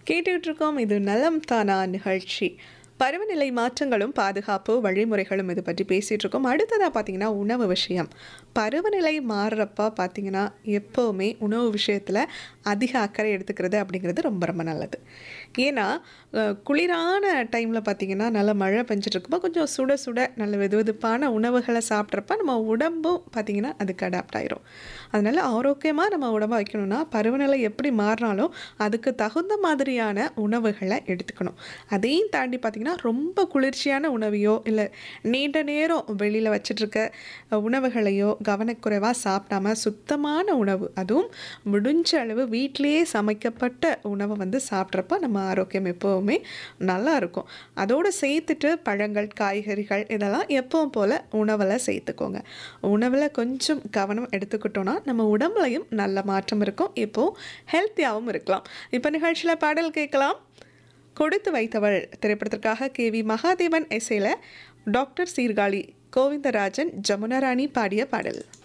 கேட்டுட்டு இருக்கோம் இது நலம் தானா நிகழ்ச்சி பருவநிலை மாற்றங்களும் பாதுகாப்பு வழிமுறைகளும் இது பற்றி பேசிகிட்டு இருக்கோம் அடுத்ததாக பார்த்தீங்கன்னா உணவு விஷயம் பருவநிலை மாறுறப்ப பார்த்தீங்கன்னா எப்போவுமே உணவு விஷயத்தில் அதிக அக்கறை எடுத்துக்கிறது அப்படிங்கிறது ரொம்ப ரொம்ப நல்லது ஏன்னா அஹ், குளிரான டைமில் பார்த்தீங்கன்னா நல்ல மழை பெஞ்சிட்டு இருக்கப்போ கொஞ்சம் சுட சுட நல்ல வெது வெதுப்பான உணவுகளை சாப்பிட்றப்ப நம்ம உடம்பும் பார்த்தீங்கன்னா அதுக்கு அடாப்ட் ஆயிரும் அதனால் ஆரோக்கியமாக நம்ம உடம்பை வைக்கணும்னா பருவநிலை எப்படி மாறினாலும் அதுக்கு தகுந்த மாதிரியான உணவுகளை எடுத்துக்கணும் அதையும் தாண்டி பார்த்திங்கன்னா ரொம்ப குளிர்ச்சியான உணவையோ இல்லை நீண்ட நேரம் வெளியில் வச்சிட்ருக்க உணவுகளையோ கவனக்குறைவாக சாப்பிடாம சுத்தமான உணவு அதுவும் முடிஞ்ச அளவு வீட்டிலேயே சமைக்கப்பட்ட உணவை வந்து சாப்பிட்றப்ப நம்ம ஆரோக்கியம் எப்போவுமே நல்லா இருக்கும் அதோடு சேர்த்துட்டு பழங்கள் காய்கறிகள் இதெல்லாம் எப்பவும் போல் உணவில் சேர்த்துக்கோங்க உணவில் கொஞ்சம் கவனம் எடுத்துக்கிட்டோன்னா நம்ம உடம்புலையும் நல்ல மாற்றம் இருக்கும் இப்போது ஹெல்த்தியாகவும் இருக்கலாம் இப்போ நிகழ்ச்சியில் பாடல் கேட்கலாம் கொடுத்து வைத்தவள் திரைப்படத்திற்காக கே வி மகாதேவன் எஸ்ஏல டாக்டர் சீர்காழி கோவிந்தராஜன் ஜமுனாராணி பாடிய பாடல்